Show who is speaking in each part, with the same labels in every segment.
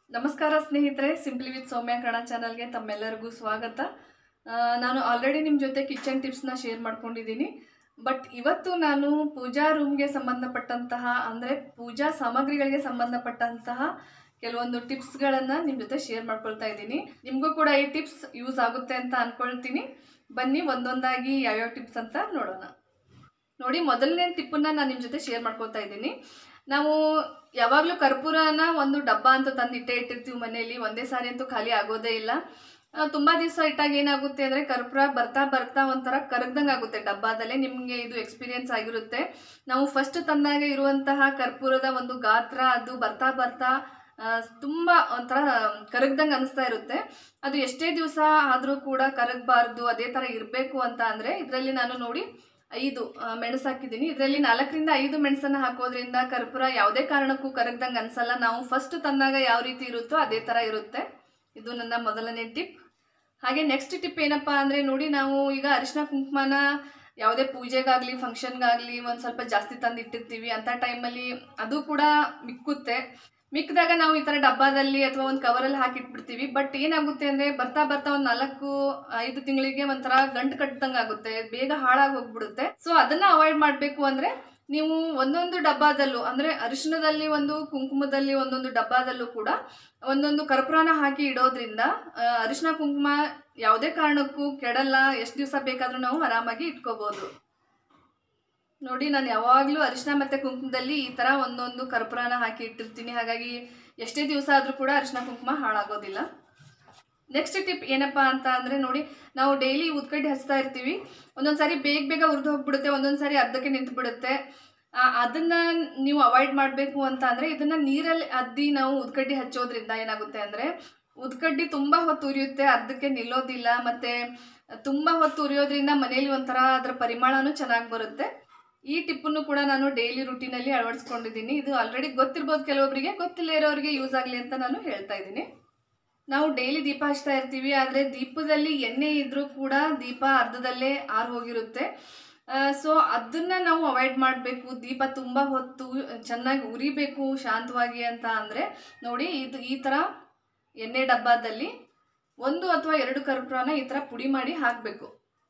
Speaker 1: ನಮಸ್ಕಾರ ಸ್ನೇಹಿತರೆ simply with ಸೌಮ್ಯ ಕಣ ಚಾನಲ್ಗೆ ತಮ್ಮೆಲ್ಲರಿಗೂ ಸ್ವಾಗತ ಆ, ನಾನು ಆಲ್ರೆಡಿ ನಿಮ್ಮ ಜೊತೆ ಕಿಚನ್ ಟಿಪ್ಸ್ನ ಶೇರ್ ಮಾಡ್ಕೊಂಡಿದ್ದೀನಿ ಬಟ್ ಇವತ್ತು ನಾನು ಪೂಜಾ ರೂಮ್ಗೆ ಸಂಬಂಧಪಟ್ಟಂತಹ ಅಂದರೆ ಪೂಜಾ ಸಾಮಗ್ರಿಗಳಿಗೆ ಸಂಬಂಧಪಟ್ಟಂತಹ ಕೆಲವೊಂದು ಟಿಪ್ಸ್ಗಳನ್ನು ನಿಮ್ಮ ಜೊತೆ ಶೇರ್ ಮಾಡ್ಕೊಳ್ತಾ ಇದ್ದೀನಿ ನಿಮಗೂ ಕೂಡ ಈ ಟಿಪ್ಸ್ ಯೂಸ್ ಆಗುತ್ತೆ ಅಂತ ಅಂದ್ಕೊಳ್ತೀನಿ ಬನ್ನಿ ಒಂದೊಂದಾಗಿ ಯಾವ್ಯಾವ ಟಿಪ್ಸ್ ಅಂತ ನೋಡೋಣ ನೋಡಿ ಮೊದಲನೇ ಟಿಪ್ಪನ್ನ ನಾನು ನಿಮ್ಮ ಜೊತೆ ಶೇರ್ ಮಾಡ್ಕೊತಾ ಇದ್ದೀನಿ ನಾವು ಯಾವಾಗಲೂ ಕರ್ಪೂರನ ಒಂದು ಡಬ್ಬ ಅಂತ ತಂದು ಇಟ್ಟೇ ಇಟ್ಟಿರ್ತೀವಿ ಮನೆಯಲ್ಲಿ ಒಂದೇ ಸಾರಿ ಅಂತೂ ಖಾಲಿ ಆಗೋದೇ ಇಲ್ಲ ಆ, ತುಂಬಾ ದಿವಸ ಇಟ್ಟಾಗ ಏನಾಗುತ್ತೆ ಅಂದರೆ ಕರ್ಪೂರ ಬರ್ತಾ ಬರ್ತಾ ಒಂಥರ ಕರಗ್ದಂಗೆ ಆಗುತ್ತೆ ಡಬ್ಬಾದಲ್ಲೇ ನಿಮಗೆ ಇದು ಎಕ್ಸ್ಪೀರಿಯನ್ಸ್ ಆಗಿರುತ್ತೆ ನಾವು ಫಸ್ಟ್ ತಂದಾಗ ಇರುವಂತಹ ಕರ್ಪೂರದ ಒಂದು ಗಾತ್ರ ಅದು ಬರ್ತಾ ಬರ್ತಾ ಆ, ತುಂಬ ಒಂಥರ ಕರಗ್ದಂಗೆ ಅನಿಸ್ತಾ ಇರುತ್ತೆ ಅದು ಎಷ್ಟೇ ದಿವಸ ಆದರೂ ಕೂಡ ಕರಗಬಾರ್ದು ಅದೇ ಥರ ಇರಬೇಕು ಅಂತ ಅಂದರೆ ಇದರಲ್ಲಿ ನಾನು ನೋಡಿ ಐದು ಆ, ಮೆಣಸು ಹಾಕಿದ್ದೀನಿ ಇದರಲ್ಲಿ ನಾಲ್ಕರಿಂದ ಐದು ಮೆಣಸನ್ನು ಹಾಕೋದ್ರಿಂದ ಕರ್ಪೂರ ಯಾವುದೇ ಕಾರಣಕ್ಕೂ ಕರಗ್ದಂಗೆ ಅನ್ಸಲ್ಲ ನಾವು ಫಸ್ಟ್ ತಂದಾಗ ಯಾವ ರೀತಿ ಇರುತ್ತೋ ಅದೇ ಥರ ಇರುತ್ತೆ ಇದು ನನ್ನ ಮೊದಲನೇ ಟಿಪ್ ಹಾಗೆ ನೆಕ್ಸ್ಟ್ ಟಿಪ್ ಏನಪ್ಪ ಅಂದರೆ ನೋಡಿ ನಾವು ಈಗ ಅರಿಶಿನ ಕುಂಕುಮನ ಯಾವುದೇ ಪೂಜೆಗಾಗಲಿ ಫಂಕ್ಷನ್ಗಾಗಲಿ ಒಂದು ಸ್ವಲ್ಪ ಜಾಸ್ತಿ ತಂದು ಇಟ್ಟಿರ್ತೀವಿ ಅಂಥ ಟೈಮಲ್ಲಿ ಅದು ಕೂಡ ಮಿಕ್ಕುತ್ತೆ ಮಿಕ್ಕಿದಾಗ ನಾವು ಈ ಥರ ಡಬ್ಬಾದಲ್ಲಿ ಅಥವಾ ಒಂದು ಕವರಲ್ಲಿ ಹಾಕಿಟ್ಬಿಡ್ತೀವಿ ಬಟ್ ಏನಾಗುತ್ತೆ ಅಂದರೆ ಬರ್ತಾ ಬರ್ತಾ ಒಂದು ನಾಲ್ಕು ಐದು ತಿಂಗಳಿಗೆ ಒಂಥರ ಗಂಟು ಕಟ್ಟದಂಗೆ ಆಗುತ್ತೆ ಬೇಗ ಹಾಳಾಗಿ ಹೋಗ್ಬಿಡುತ್ತೆ ಸೊ ಅದನ್ನ ಅವಾಯ್ಡ್ ಮಾಡಬೇಕು ಅಂದರೆ ನೀವು ಒಂದೊಂದು ಡಬ್ಬಾದಲ್ಲೂ ಅಂದರೆ ಅರಿಶಿಣದಲ್ಲಿ ಒಂದು ಕುಂಕುಮದಲ್ಲಿ ಒಂದೊಂದು ಡಬ್ಬಾದಲ್ಲೂ ಕೂಡ ಒಂದೊಂದು ಕರ್ಪೂರನ ಹಾಕಿ ಇಡೋದ್ರಿಂದ ಆ, ಅರಿಶಿಣ ಕುಂಕುಮ ಯಾವುದೇ ಕಾರಣಕ್ಕೂ ಕೆಡಲ್ಲ ಎಷ್ಟು ದಿವಸ ಬೇಕಾದರೂ ನಾವು ಆರಾಮಾಗಿ ಇಟ್ಕೋಬೋದು ನೋಡಿ ನಾನು ಯಾವಾಗಲೂ ಅರಿಶಿನ ಮತ್ತು ಕುಂಕುಮದಲ್ಲಿ ಈ ಥರ ಒಂದೊಂದು ಕರ್ಪೂರನ ಹಾಕಿ ಇಟ್ಟಿರ್ತೀನಿ ಹಾಗಾಗಿ ಎಷ್ಟೇ ದಿವಸ ಆದರೂ ಕೂಡ ಅರಿಶಿನ ಕುಂಕುಮ ಹಾಳಾಗೋದಿಲ್ಲ ನೆಕ್ಸ್ಟ್ ಟಿಪ್ ಏನಪ್ಪ ಅಂತ ಅಂದರೆ ನೋಡಿ ನಾವು ಡೈಲಿ ಉದ್ಕಡ್ಡಿ ಹಚ್ತಾ ಇರ್ತೀವಿ ಒಂದೊಂದು ಸಾರಿ ಬೇಗ ಬೇಗ ಉರಿದು ಹೋಗ್ಬಿಡುತ್ತೆ ಒಂದೊಂದು ಸಾರಿ ಅರ್ಧಕ್ಕೆ ನಿಂತು ಬಿಡುತ್ತೆ ಅದನ್ನು ನೀವು ಅವಾಯ್ಡ್ ಮಾಡಬೇಕು ಅಂತ ಅಂದರೆ ಇದನ್ನು ನೀರಲ್ಲಿ ಅದ್ದಿ ನಾವು ಉದ್ಕಡ್ಡಿ ಹಚ್ಚೋದ್ರಿಂದ ಏನಾಗುತ್ತೆ ಅಂದರೆ ಉದ್ಕಡ್ಡಿ ತುಂಬ ಹೊತ್ತು ಉರಿಯುತ್ತೆ ಅರ್ಧಕ್ಕೆ ನಿಲ್ಲೋದಿಲ್ಲ ಮತ್ತು ತುಂಬ ಹೊತ್ತು ಉರಿಯೋದ್ರಿಂದ ಮನೇಲಿ ಒಂಥರ ಅದರ ಪರಿಮಳನೂ ಚೆನ್ನಾಗಿ ಬರುತ್ತೆ ಈ ಟಿಪ್ಪನ್ನು ಕೂಡ ನಾನು ಡೈಲಿ ರುಟೀನಲ್ಲಿ ಅಳವಡಿಸ್ಕೊಂಡಿದ್ದೀನಿ ಇದು ಆಲ್ರೆಡಿ ಗೊತ್ತಿರ್ಬೋದು ಕೆಲವೊಬ್ಬರಿಗೆ ಗೊತ್ತಿಲ್ಲ ಇರೋರಿಗೆ ಯೂಸ್ ಆಗಲಿ ಅಂತ ನಾನು ಹೇಳ್ತಾ ಇದ್ದೀನಿ ನಾವು ಡೈಲಿ ದೀಪ ಹಚ್ತಾ ಇರ್ತೀವಿ ಆದರೆ ದೀಪದಲ್ಲಿ ಎಣ್ಣೆ ಇದ್ರೂ ಕೂಡ ದೀಪ ಅರ್ಧದಲ್ಲೇ ಆರು ಹೋಗಿರುತ್ತೆ ಸೊ ಅದನ್ನ ನಾವು ಅವಾಯ್ಡ್ ಮಾಡಬೇಕು ದೀಪ ತುಂಬ ಹೊತ್ತು ಚೆನ್ನಾಗಿ ಉರಿಬೇಕು ಶಾಂತವಾಗಿ ಅಂತ ಅಂದರೆ ನೋಡಿ ಇದು ಈ ಥರ ಎಣ್ಣೆ ಡಬ್ಬದಲ್ಲಿ ಒಂದು ಅಥವಾ ಎರಡು ಕರ್ಪೂರನ ಈ ಥರ ಪುಡಿ ಮಾಡಿ ಹಾಕಬೇಕು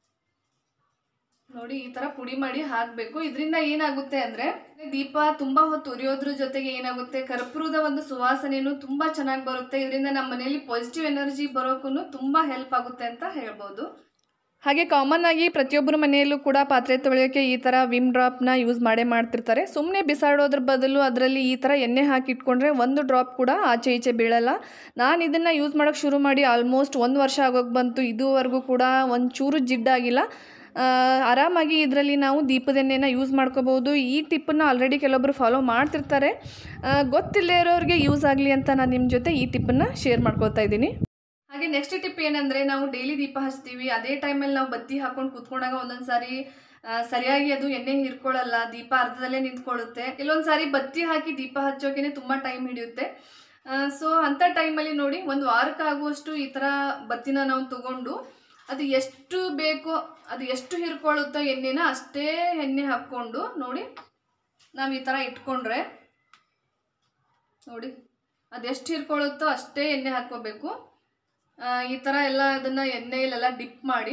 Speaker 1: ನೋಡಿ ಈ ಥರ ಪುಡಿ ಮಾಡಿ ಹಾಕಬೇಕು ಇದರಿಂದ ಏನಾಗುತ್ತೆ ಅಂದರೆ ದೀಪ ತುಂಬ ಹೊತ್ತು ಉರಿಯೋದ್ರ ಜೊತೆಗೆ ಏನಾಗುತ್ತೆ ಕರ್ಪೂರದ ಒಂದು ಸುವಾಸನೆಯೂ ತುಂಬ ಚೆನ್ನಾಗಿ ಬರುತ್ತೆ ಇದರಿಂದ ನಮ್ಮ ಮನೆಯಲ್ಲಿ ಪಾಸಿಟಿವ್ ಎನರ್ಜಿ ಬರೋಕ್ಕೂ ತುಂಬ ಹೆಲ್ಪ್ ಆಗುತ್ತೆ ಅಂತ ಹೇಳ್ಬೋದು ಹಾಗೆ ಕಾಮನ್ ಆಗಿ ಪ್ರತಿಯೊಬ್ಬರ ಮನೆಯಲ್ಲೂ ಕೂಡ ಪಾತ್ರೆ ತೊಳೆಯೋಕ್ಕೆ ಈ ಥರ ವಿಮ್ ಡ್ರಾಪ್ನ ಯೂಸ್ ಮಾಡೇ ಮಾಡ್ತಿರ್ತಾರೆ ಸುಮ್ಮನೆ ಬಿಸಾಡೋದ್ರ ಬದಲು ಅದರಲ್ಲಿ ಈ ಥರ ಎಣ್ಣೆ ಹಾಕಿ ಇಟ್ಕೊಂಡ್ರೆ ಒಂದು ಡ್ರಾಪ್ ಕೂಡ ಆಚೆ ಈಚೆ ಬೀಳಲ್ಲ ನಾನು ಇದನ್ನು ಯೂಸ್ ಮಾಡೋಕ್ಕೆ ಶುರು ಮಾಡಿ ಆಲ್ಮೋಸ್ಟ್ ಒಂದು ವರ್ಷ ಆಗೋಗಿ ಬಂತು ಇದುವರೆಗೂ ಕೂಡ ಒಂದು ಚೂರು ಜಿಡ್ಡಾಗಿಲ್ಲ ಆ, ಆರಾಮಾಗಿ ಇದರಲ್ಲಿ ನಾವು ದೀಪದ ಎಣ್ಣೆನ ಯೂಸ್ ಮಾಡ್ಕೋಬೋದು ಈ ಟಿಪ್ಪನ್ನು ಆಲ್ರೆಡಿ ಕೆಲವೊಬ್ಬರು ಫಾಲೋ ಮಾಡ್ತಿರ್ತಾರೆ ಆ, ಗೊತ್ತಿಲ್ಲದೆ ಇರೋರಿಗೆ ಯೂಸ್ ಆಗಲಿ ಅಂತ ನಾನು ನಿಮ್ಮ ಜೊತೆ ಈ ಟಿಪ್ಪನ್ನು ಶೇರ್ ಮಾಡ್ಕೋತಾ ಇದ್ದೀನಿ ಹಾಗೆ ನೆಕ್ಸ್ಟ್ ಟಿಪ್ ಏನಂದರೆ ನಾವು ಡೈಲಿ ದೀಪ ಹಚ್ತೀವಿ ಅದೇ ಟೈಮಲ್ಲಿ ನಾವು ಬತ್ತಿ ಹಾಕೊಂಡು ಕೂತ್ಕೊಂಡಾಗ ಒಂದೊಂದು ಸಾರಿ ಆ, ಸರಿಯಾಗಿ ಅದು ಎಣ್ಣೆ ಹಿರ್ಕೊಳ್ಳಲ್ಲ ದೀಪ ಅರ್ಧದಲ್ಲೇ ನಿಂತ್ಕೊಳ್ಳುತ್ತೆ ಕೆಲವೊಂದು ಸಾರಿ ಬತ್ತಿ ಹಾಕಿ ದೀಪ ಹಚ್ಚೋಕೆ ತುಂಬ ಟೈಮ್ ಹಿಡಿಯುತ್ತೆ ಸೊ ಅಂಥ ಟೈಮಲ್ಲಿ ನೋಡಿ ಒಂದು ವಾರಕ್ಕಾಗುವಷ್ಟು ಈ ಥರ ಬತ್ತಿನ ನಾವು ತಗೊಂಡು ಅದು ಎಷ್ಟು ಬೇಕೋ ಅದು ಎಷ್ಟು ಹಿರ್ಕೊಳ್ಳುತ್ತೋ ಎಣ್ಣೆನ ಅಷ್ಟೇ ಎಣ್ಣೆ ಹಾಕ್ಕೊಂಡು ನೋಡಿ ನಾವು ಈ ಥರ ಇಟ್ಕೊಂಡ್ರೆ ನೋಡಿ ಅದೆಷ್ಟು ಹಿರ್ಕೊಳ್ಳುತ್ತೋ ಅಷ್ಟೇ ಎಣ್ಣೆ ಹಾಕ್ಕೋಬೇಕು ಆ, ಈ ಥರ ಎಲ್ಲ ಅದನ್ನು ಎಣ್ಣೆಯಲ್ಲೆಲ್ಲ ಡಿಪ್ ಮಾಡಿ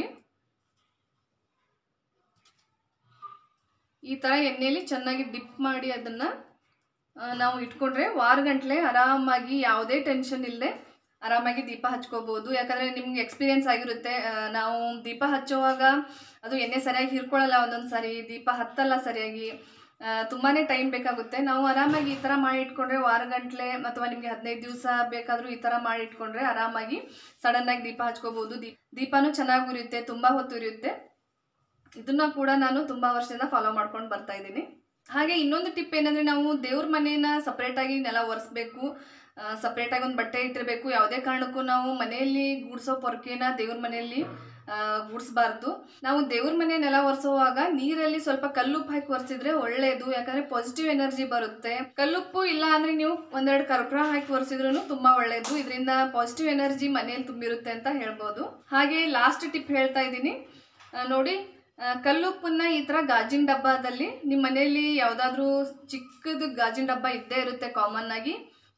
Speaker 1: ಈ ಥರ ಎಣ್ಣೆಯಲ್ಲಿ ಚೆನ್ನಾಗಿ ಡಿಪ್ ಮಾಡಿ ಅದನ್ನು ನಾವು ಇಟ್ಕೊಂಡ್ರೆ ವಾರಗಂಟ್ಲೆ ಆರಾಮಾಗಿ ಯಾವುದೇ ಟೆನ್ಷನ್ ಇಲ್ಲದೆ ಆರಾಮಾಗಿ ದೀಪ ಹಚ್ಕೋಬೋದು ಯಾಕಂದರೆ ನಿಮ್ಗೆ ಎಕ್ಸ್ಪೀರಿಯನ್ಸ್ ಆಗಿರುತ್ತೆ ಆ, ನಾವು ದೀಪ ಹಚ್ಚುವಾಗ ಅದು ಎಣ್ಣೆ ಸರಿಯಾಗಿ ಹಿರ್ಕೊಳ್ಳಲ್ಲ ಒಂದೊಂದು ಸಾರಿ ದೀಪ ಹತ್ತಲ್ಲ ಸರಿಯಾಗಿ ತುಂಬಾ ಟೈಮ್ ಬೇಕಾಗುತ್ತೆ ನಾವು ಆರಾಮಾಗಿ ಈ ಥರ ಮಾಡಿ ಇಟ್ಕೊಂಡ್ರೆ ವಾರಗಂಟ್ಲೆ ಅಥವಾ ನಿಮಗೆ ಹದಿನೈದು ದಿವಸ ಬೇಕಾದರೂ ಈ ಥರ ಮಾಡಿ ಇಟ್ಕೊಂಡ್ರೆ ಆರಾಮಾಗಿ ಸಡನ್ನಾಗಿ ದೀಪ ಹಚ್ಕೋಬೋದು ದೀಪ ದೀಪನೂ ಚೆನ್ನಾಗಿ ಉರಿಯುತ್ತೆ ತುಂಬ ಹೊತ್ತು ಉರಿಯುತ್ತೆ ಇದನ್ನ ಕೂಡ ನಾನು ತುಂಬ ವರ್ಷದಿಂದ ಫಾಲೋ ಮಾಡ್ಕೊಂಡು ಬರ್ತಾ ಇದ್ದೀನಿ ಹಾಗೆ ಇನ್ನೊಂದು ಟಿಪ್ ಏನಂದರೆ ನಾವು ದೇವ್ರ ಮನೇನ ಸಪ್ರೇಟಾಗಿ ನೆಲ ಒರೆಸ್ಬೇಕು ಸಪ್ರೇಟಾಗಿ ಒಂದು ಬಟ್ಟೆ ಇಟ್ಟಿರಬೇಕು ಯಾವುದೇ ಕಾರಣಕ್ಕೂ ನಾವು ಮನೆಯಲ್ಲಿ ಗೂಡ್ಸೋ ಪೊರ್ಕೆನ ದೇವ್ರ ಮನೆಯಲ್ಲಿ ಗೂಡಿಸ್ಬಾರ್ದು ನಾವು ದೇವ್ರ ಮನೆ ನೆಲ ಒರೆಸುವಾಗ ನೀರಲ್ಲಿ ಸ್ವಲ್ಪ ಕಲ್ಲುಪ್ಪು ಹಾಕಿ ಒರೆಸಿದ್ರೆ ಒಳ್ಳೆಯದು ಯಾಕಂದ್ರೆ ಪಾಸಿಟಿವ್ ಎನರ್ಜಿ ಬರುತ್ತೆ ಕಲ್ಲುಪ್ಪು ಇಲ್ಲ ಅಂದ್ರೆ ನೀವು ಒಂದೆರಡು ಕರ್ಪೂರ ಹಾಕಿ ಒರೆಸಿದ್ರು ತುಂಬಾ ಒಳ್ಳೆಯದು ಇದರಿಂದ ಪಾಸಿಟಿವ್ ಎನರ್ಜಿ ಮನೆಯಲ್ಲಿ ತುಂಬಿರುತ್ತೆ ಅಂತ ಹೇಳ್ಬೋದು ಹಾಗೆ ಲಾಸ್ಟ್ ಟಿಪ್ ಹೇಳ್ತಾ ಇದ್ದೀನಿ ಆ, ನೋಡಿ ಆ, ಕಲ್ಲುಪ್ಪನ್ನ ಈ ಥರ ಗಾಜಿನ ಡಬ್ಬದಲ್ಲಿ ನಿಮ್ಮ ಮನೆಯಲ್ಲಿ ಯಾವುದಾದ್ರೂ ಚಿಕ್ಕದು ಗಾಜಿನ ಡಬ್ಬ ಇದ್ದೇ ಇರುತ್ತೆ ಕಾಮನ್ ಆಗಿ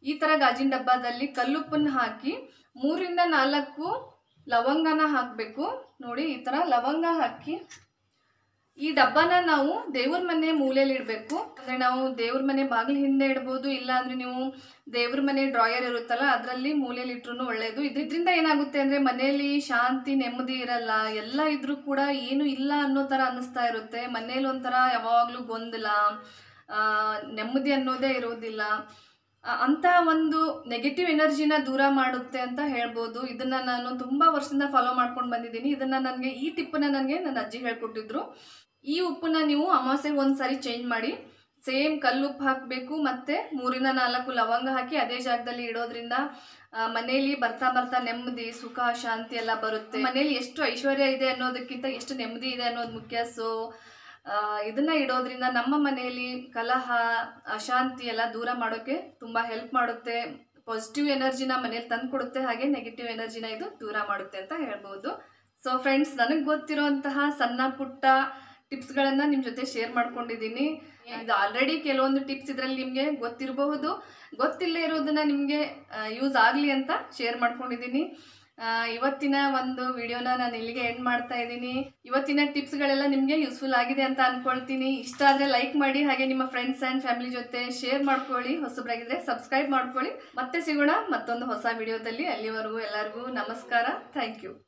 Speaker 1: ಈ ಥರ ಗಾಜಿನ ಡಬ್ಬದಲ್ಲಿ ಕಲ್ಲುಪ್ಪನ್ನು ಹಾಕಿ ಮೂರಿಂದ ನಾಲ್ಕು ಲವಂಗನ ಹಾಕಬೇಕು ನೋಡಿ ಈ ಥರ ಲವಂಗ ಹಾಕಿ ಈ ಡಬ್ಬನ ನಾವು ದೇವ್ರ ಮನೆ ಮೂಲೆಯಲ್ಲಿ ಇಡಬೇಕು ಅಂದರೆ ನಾವು ದೇವ್ರ ಮನೆ ಬಾಗಿಲು ಹಿಂದೆ ಇಡ್ಬೋದು ಇಲ್ಲ ಅಂದರೆ ನೀವು ದೇವ್ರ ಮನೆ ಡ್ರಾಯರ್ ಇರುತ್ತಲ್ಲ ಅದರಲ್ಲಿ ಮೂಲೆಯಲ್ಲಿ ಇಟ್ರು ಒಳ್ಳೆಯದು ಇದರಿಂದ ಏನಾಗುತ್ತೆ ಅಂದರೆ ಮನೆಯಲ್ಲಿ ಶಾಂತಿ ನೆಮ್ಮದಿ ಇರಲ್ಲ ಎಲ್ಲ ಇದ್ರೂ ಕೂಡ ಏನು ಇಲ್ಲ ಅನ್ನೋ ಥರ ಅನ್ನಿಸ್ತಾ ಇರುತ್ತೆ ಮನೇಲಿ ಒಂಥರ ಯಾವಾಗಲೂ ಗೊಂದಲ ಆ, ನೆಮ್ಮದಿ ಅನ್ನೋದೇ ಇರೋದಿಲ್ಲ ಆ, ಅಂತ ಒಂದು ನೆಗೆಟಿವ್ ಎನರ್ಜಿನ ದೂರ ಮಾಡುತ್ತೆ ಅಂತ ಹೇಳ್ಬೋದು ಇದನ್ನ ನಾನು ತುಂಬಾ ವರ್ಷದಿಂದ ಫಾಲೋ ಮಾಡ್ಕೊಂಡು ಬಂದಿದ್ದೀನಿ ಇದನ್ನ ನನಗೆ ಈ ಟಿಪ್ಪನ್ನ ನನಗೆ ನನ್ನ ಅಜ್ಜಿ ಹೇಳ್ಕೊಟ್ಟಿದ್ರು ಈ ಉಪ್ಪನ್ನ ನೀವು ಅಮಾವಾಸ್ಯೆಗೆ ಒಂದ್ಸರಿ ಚೇಂಜ್ ಮಾಡಿ ಸೇಮ್ ಕಲ್ಲುಪ್ಪು ಹಾಕಬೇಕು ಮತ್ತೆ ಮೂರಿಂದ ನಾಲ್ಕು ಲವಂಗ ಹಾಕಿ ಅದೇ ಜಾಗದಲ್ಲಿ ಇಡೋದ್ರಿಂದ ಆ, ಮನೆಯಲ್ಲಿ ಬರ್ತಾ ಬರ್ತಾ ನೆಮ್ಮದಿ ಸುಖ ಶಾಂತಿ ಎಲ್ಲ ಬರುತ್ತೆ ಮನೆಯಲ್ಲಿ ಎಷ್ಟು ಐಶ್ವರ್ಯ ಇದೆ ಅನ್ನೋದಕ್ಕಿಂತ ಎಷ್ಟು ನೆಮ್ಮದಿ ಇದೆ ಅನ್ನೋದು ಮುಖ್ಯ ಸೊ ಇದನ್ನ ಇಡೋದ್ರಿಂದ ನಮ್ಮ ಮನೆಯಲ್ಲಿ ಕಲಹ ಅಶಾಂತಿ ಎಲ್ಲ ದೂರ ಮಾಡೋಕ್ಕೆ ತುಂಬ ಹೆಲ್ಪ್ ಮಾಡುತ್ತೆ ಪಾಸಿಟಿವ್ ಎನರ್ಜಿನ ಮನೇಲಿ ತಂದು ಕೊಡುತ್ತೆ ಹಾಗೆ ನೆಗೆಟಿವ್ ಎನರ್ಜಿನ ಇದು ದೂರ ಮಾಡುತ್ತೆ ಅಂತ ಹೇಳ್ಬೋದು ಸೊ ಫ್ರೆಂಡ್ಸ್ ನನಗೆ ಗೊತ್ತಿರುವಂತಹ ಸಣ್ಣ ಪುಟ್ಟ ಟಿಪ್ಸ್ಗಳನ್ನು ನಿಮ್ಮ ಜೊತೆ ಶೇರ್ ಮಾಡ್ಕೊಂಡಿದ್ದೀನಿ ಇದು ಆಲ್ರೆಡಿ ಕೆಲವೊಂದು ಟಿಪ್ಸ್ ಇದರಲ್ಲಿ ನಿಮಗೆ ಗೊತ್ತಿರಬಹುದು ಗೊತ್ತಿಲ್ಲೇ ಇರೋದನ್ನ ನಿಮಗೆ ಯೂಸ್ ಆಗಲಿ ಅಂತ ಶೇರ್ ಮಾಡ್ಕೊಂಡಿದ್ದೀನಿ ಆ, ಇವತ್ತಿನ ಒಂದು ವಿಡಿಯೋನ ನಾನು ಇಲ್ಲಿಗೆ ಎಂಡ್ ಮಾಡ್ತಾ ಇದ್ದೀನಿ ಇವತ್ತಿನ ಟಿಪ್ಸ್ಗಳೆಲ್ಲ ನಿಮಗೆ ಯೂಸ್ಫುಲ್ ಆಗಿದೆ ಅಂತ ಅನ್ಕೊಳ್ತೀನಿ ಇಷ್ಟ ಆದರೆ ಲೈಕ್ ಮಾಡಿ ಹಾಗೆ ನಿಮ್ಮ ಫ್ರೆಂಡ್ಸ್ ಆ್ಯಂಡ್ ಫ್ಯಾಮಿಲಿ ಜೊತೆ ಶೇರ್ ಮಾಡ್ಕೊಳ್ಳಿ ಹೊಸಬ್ರಾಗಿದ್ರೆ ಸಬ್ಸ್ಕ್ರೈಬ್ ಮಾಡ್ಕೊಳ್ಳಿ ಮತ್ತೆ ಸಿಗೋಣ ಮತ್ತೊಂದು ಹೊಸ ವಿಡಿಯೋದಲ್ಲಿ ಅಲ್ಲಿವರೆಗೂ ಎಲ್ಲರಿಗೂ ನಮಸ್ಕಾರ ಥ್ಯಾಂಕ್ ಯು